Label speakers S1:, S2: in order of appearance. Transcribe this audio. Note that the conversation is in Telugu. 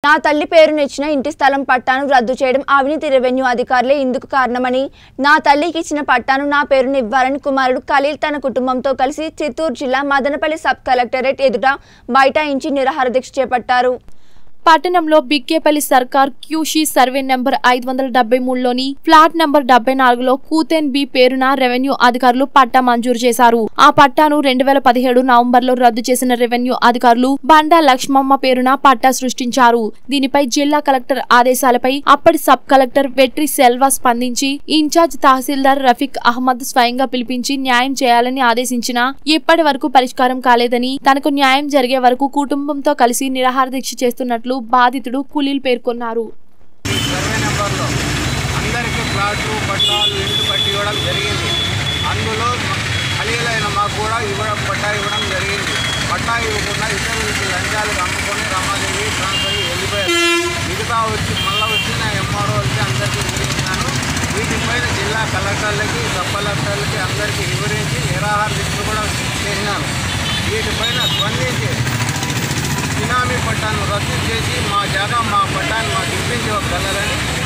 S1: నా తల్లి పేరునిచ్చిన ఇంటి స్థలం పట్టాను రద్దు చేయడం అవినీతి రెవెన్యూ అధికారులే ఇందుకు కారణమని నా తల్లికి ఇచ్చిన పట్టాను నా పేరును ఇవ్వాలని కుమారుడు ఖలీల్ తన కుటుంబంతో కలిసి చిత్తూరు జిల్లా మదనపల్లి సబ్ కలెక్టరేట్ ఎదుట బైఠాయించి నిరాహార దీక్ష చేపట్టారు
S2: పట్టణంలో బిక్కేపల్లి సర్కార్ క్యూషీ సర్వే నెంబర్ ఐదు వందల డెబ్బై మూడులోని ఫ్లాట్ నెంబర్ డెబ్బై నాలుగులో కూతెన్ బి పేరున రెవెన్యూ అధికారులు పట్టా మంజూరు చేశారు ఆ పట్టాను రెండు వేల పదిహేడు నవంబర్ లో రద్దు చేసిన రెవెన్యూ అధికారులు బండా లక్ష్మమ్మ పేరున పట్టా సృష్టించారు దీనిపై జిల్లా కలెక్టర్ ఆదేశాలపై అప్పటి సబ్ కలెక్టర్ వెట్రి సెల్వా స్పందించి ఇన్ఛార్జ్ తహసీల్దార్ రఫీక్ అహ్మద్ స్వయంగా పిలిపించి న్యాయం చేయాలని ఆదేశించినా ఇప్పటి వరకు పరిష్కారం కాలేదని తనకు న్యాయం జరిగే వరకు కుటుంబంతో కలిసి నిరాహార దీక్ష చేస్తున్నట్లు బాధితుడు కులీల్ పేర్కొన్నారు
S3: సర్వే నెంబర్లో అందరికీ ప్లాట్లు పట్టాలు ఇంటి పట్టి ఇవ్వడం జరిగింది అందులో ఖాళీలైన మాకు కూడా ఇవ్వడం పట్టా ఇవ్వడం జరిగింది పట్టా ఇవ్వకుండా ఇతరులకి లంచాలు అమ్ముకొని రమాదేవి ట్రాన్స్ఫర్ అయ్యి వెళ్ళిపోయారు మిగతా వచ్చి మళ్ళీ వచ్చి నా ఎంఆర్ఓ వచ్చి అందరికీ వివరించినాను వీటిపైన జిల్లా కలెక్టర్లకి సబ్ కలెక్టర్లకి అందరికీ వివరించి నిరాహార దీక్ష కూడా చేసినాను వీటిపైన స్పందించి బినామీ పట్టాను రద్దు చేసి మా జాగా మా పట్టాన్ని మాకు ఇప్పించగలరని